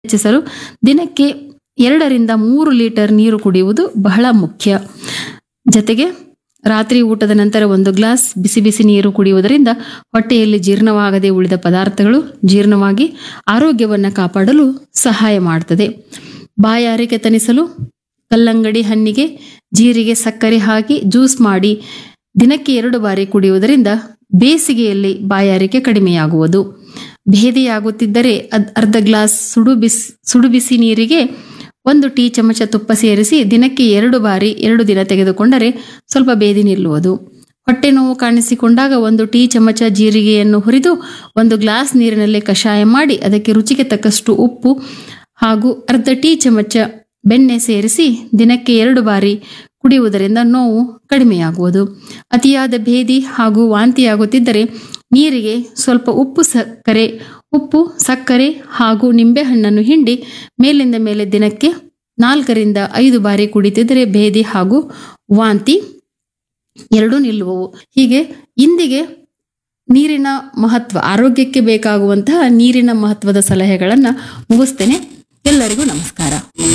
ಹೆಚ್ಚಿಸಲು ದಿನಕ್ಕೆ ಎರಡರಿಂದ ಮೂರು ಲೀಟರ್ ನೀರು ಕುಡಿಯುವುದು ಬಹಳ ಮುಖ್ಯ ಜತೆಗೆ ರಾತ್ರಿ ಊಟದ ನಂತರ ಒಂದು ಗ್ಲಾಸ್ ಬಿಸಿ ಬಿಸಿ ನೀರು ಕುಡಿಯುವುದರಿಂದ ಹೊಟ್ಟೆಯಲ್ಲಿ ಜೀರ್ಣವಾಗದೆ ಉಳಿದ ಪದಾರ್ಥಗಳು ಜೀರ್ಣವಾಗಿ ಆರೋಗ್ಯವನ್ನು ಕಾಪಾಡಲು ಸಹಾಯ ಮಾಡುತ್ತದೆ ಬಾಯಾರಿಕೆ ತಣಿಸಲು ಕಲ್ಲಂಗಡಿ ಹಣ್ಣಿಗೆ ಜೀರಿಗೆ ಸಕ್ಕರೆ ಹಾಕಿ ಜ್ಯೂಸ್ ಮಾಡಿ ದಿನಕ್ಕೆ ಎರಡು ಬಾರಿ ಕುಡಿಯುವುದರಿಂದ ಬೇಸಿಗೆಯಲ್ಲಿ ಬಾಯಾರಿಕೆ ಕಡಿಮೆಯಾಗುವುದು ಭೇದಿಯಾಗುತ್ತಿದ್ದರೆ ಅದ್ ಅರ್ಧ ಗ್ಲಾಸ್ ಸುಡು ಬಿಸಿ ಸುಡು ಬಿಸಿ ನೀರಿಗೆ ಒಂದು ಟೀ ಚಮಚ ತುಪ್ಪ ಸೇರಿಸಿ ದಿನಕ್ಕೆ ಎರಡು ಬಾರಿ ಎರಡು ದಿನ ತೆಗೆದುಕೊಂಡರೆ ಸ್ವಲ್ಪ ಬೇದಿ ನಿಲ್ಲುವುದು ಹೊಟ್ಟೆ ನೋವು ಕಾಣಿಸಿಕೊಂಡಾಗ ಒಂದು ಟೀ ಚಮಚ ಜೀರಿಗೆಯನ್ನು ಹುರಿದು ಒಂದು ಗ್ಲಾಸ್ ನೀರಿನಲ್ಲಿ ಕಷಾಯ ಮಾಡಿ ಅದಕ್ಕೆ ರುಚಿಗೆ ತಕ್ಕಷ್ಟು ಉಪ್ಪು ಹಾಗೂ ಅರ್ಧ ಟೀ ಚಮಚ ಬೆಣ್ಣೆ ಸೇರಿಸಿ ದಿನಕ್ಕೆ ಎರಡು ಬಾರಿ ಕುಡಿಯುವುದರಿಂದ ನೋವು ಕಡಿಮೆಯಾಗುವುದು ಅತಿಯಾದ ಭೇದಿ ಹಾಗೂ ವಾಂತಿಯಾಗುತ್ತಿದ್ದರೆ ನೀರಿಗೆ ಸ್ವಲ್ಪ ಉಪ್ಪು ಸಕ್ಕರೆ ಉಪ್ಪು ಸಕ್ಕರೆ ಹಾಗೂ ನಿಂಬೆಹಣ್ಣನ್ನು ಹಿಂಡಿ ಮೇಲಿಂದ ಮೇಲೆ ದಿನಕ್ಕೆ ನಾಲ್ಕರಿಂದ ಐದು ಬಾರಿ ಕುಡಿತಿದ್ದರೆ ಭೇದಿ ಹಾಗೂ ವಾಂತಿ ಎರಡೂ ನಿಲ್ಲುವವು ಹೀಗೆ ಇಂದಿಗೆ ನೀರಿನ ಮಹತ್ವ ಆರೋಗ್ಯಕ್ಕೆ ಬೇಕಾಗುವಂತಹ ನೀರಿನ ಮಹತ್ವದ ಸಲಹೆಗಳನ್ನು ಮುಗಿಸ್ತೇನೆ ಎಲ್ಲರಿಗೂ ನಮಸ್ಕಾರ